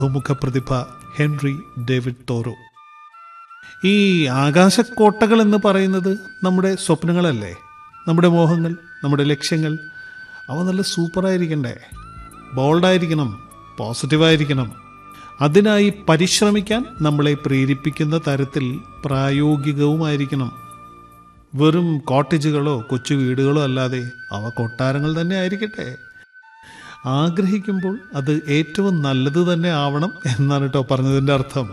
ബഹുമുഖ പ്രതിഭ Henry David തോറോ ഈ ആകാശക്കോട്ടകൾ എന്ന് പറയുന്നത് നമ്മുടെ സ്വപ്നങ്ങളല്ലേ നമ്മുടെ മോഹങ്ങൾ നമ്മുടെ ലക്ഷ്യങ്ങൾ അവ നല്ല സൂപ്പറായിരിക്കണ്ടേ ബോൾഡായിരിക്കണം പോസിറ്റീവായിരിക്കണം അതിനായി പരിശ്രമിക്കാൻ നമ്മളെ പ്രേരിപ്പിക്കുന്ന തരത്തിൽ പ്രായോഗികവുമായിരിക്കണം വെറും കോട്ടേജുകളോ കൊച്ചു വീടുകളോ അല്ലാതെ അവ കൊട്ടാരങ്ങൾ തന്നെ ആയിരിക്കട്ടെ ആഗ്രഹിക്കുമ്പോൾ അത് ഏറ്റവും നല്ലത് തന്നെ ആവണം എന്നാണ് കേട്ടോ പറഞ്ഞതിൻ്റെ അർത്ഥം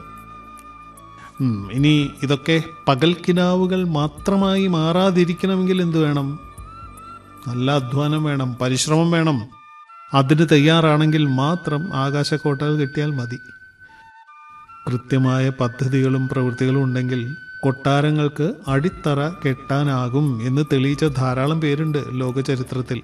ഉം, ഇനി ഇതൊക്കെ പകൽക്കിനാവുകൾ മാത്രമായി മാറാതിരിക്കണമെങ്കിൽ എന്ത് വേണം നല്ല അധ്വാനം വേണം പരിശ്രമം വേണം അതിന് തയ്യാറാണെങ്കിൽ മാത്രം ആകാശക്കോട്ടകൾ കിട്ടിയാൽ മതി കൃത്യമായ പദ്ധതികളും പ്രവൃത്തികളും ഉണ്ടെങ്കിൽ കൊട്ടാരങ്ങൾക്ക് അടിത്തറ കെട്ടാനാകും എന്ന് തെളിയിച്ച ധാരാളം പേരുണ്ട് ലോക ചരിത്രത്തിൽ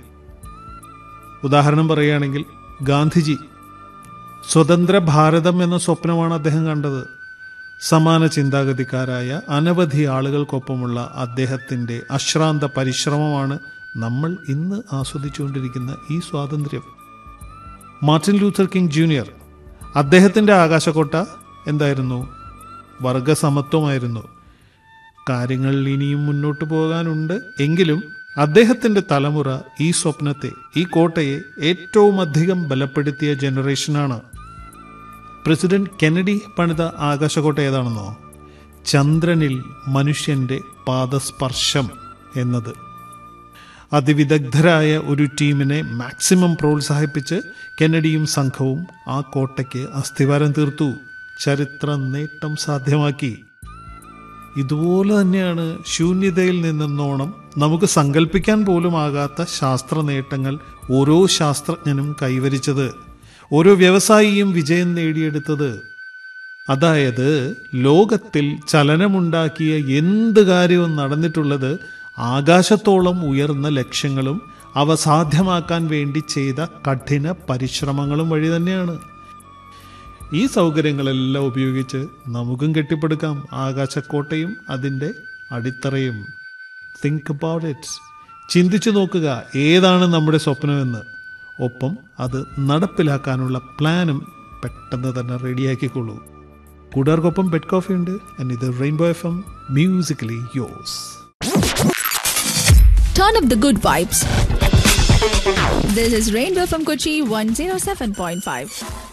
ഉദാഹരണം പറയുകയാണെങ്കിൽ ഗാന്ധിജി സ്വതന്ത്ര ഭാരതം എന്ന സ്വപ്നമാണ് അദ്ദേഹം കണ്ടത് സമാന ചിന്താഗതിക്കാരായ അനവധി ആളുകൾക്കൊപ്പമുള്ള അദ്ദേഹത്തിൻ്റെ അശ്രാന്ത പരിശ്രമമാണ് നമ്മൾ ഇന്ന് ആസ്വദിച്ചുകൊണ്ടിരിക്കുന്ന ഈ സ്വാതന്ത്ര്യം മാർട്ടിൻ ലൂഥർ കിങ് ജൂനിയർ അദ്ദേഹത്തിൻ്റെ ആകാശക്കോട്ട എന്തായിരുന്നു വർഗസമത്വമായിരുന്നു കാര്യങ്ങൾ ഇനിയും മുന്നോട്ട് പോകാനുണ്ട് എങ്കിലും അദ്ദേഹത്തിന്റെ തലമുറ ഈ സ്വപ്നത്തെ ഈ കോട്ടയെ ഏറ്റവും അധികം ബലപ്പെടുത്തിയ ജനറേഷനാണ് പ്രസിഡന്റ് കെനഡി പണിത ആകാശക്കോട്ട ഏതാണെന്നോ ചന്ദ്രനിൽ മനുഷ്യന്റെ പാദസ്പർശം എന്നത് അതിവിദഗ്ധരായ ഒരു ടീമിനെ മാക്സിമം പ്രോത്സാഹിപ്പിച്ച് കെനഡിയും സംഘവും ആ കോട്ടയ്ക്ക് അസ്ഥിവാരം തീർത്തു ചരിത്ര നേട്ടം സാധ്യമാക്കി ഇതുപോലെ തന്നെയാണ് ശൂന്യതയിൽ നിന്നെന്നോണം നമുക്ക് സങ്കല്പിക്കാൻ പോലും ആകാത്ത ശാസ്ത്ര നേട്ടങ്ങൾ ഓരോ ശാസ്ത്രജ്ഞനും കൈവരിച്ചത് ഓരോ വ്യവസായിയും വിജയം നേടിയെടുത്തത് അതായത് ലോകത്തിൽ ചലനമുണ്ടാക്കിയ എന്ത് കാര്യവും നടന്നിട്ടുള്ളത് ആകാശത്തോളം ഉയർന്ന ലക്ഷ്യങ്ങളും അവ സാധ്യമാക്കാൻ വേണ്ടി ചെയ്ത കഠിന പരിശ്രമങ്ങളും വഴി തന്നെയാണ് ഈ സൗകര്യങ്ങളെല്ലാം ഉപയോഗിച്ച് നമുക്കും കെട്ടിപ്പടുക്കാം ആകാശക്കോട്ടയും അതിൻ്റെ അടിത്തറയും തിങ്ക് അബൌട്ട് ഇറ്റ് ചിന്തിച്ചു നോക്കുക ഏതാണ് നമ്മുടെ സ്വപ്നമെന്ന് ഒപ്പം അത് നടപ്പിലാക്കാനുള്ള പ്ലാനും പെട്ടെന്ന് തന്നെ റെഡിയാക്കിക്കൊള്ളൂ കൂട്ടുകാർക്കൊപ്പം ബെഡ് കോഫി ഉണ്ട് ആൻഡ് ഇത് rainbow F M musically yours Turn up the good vibes. This is Rainbow from Kochi 107.5.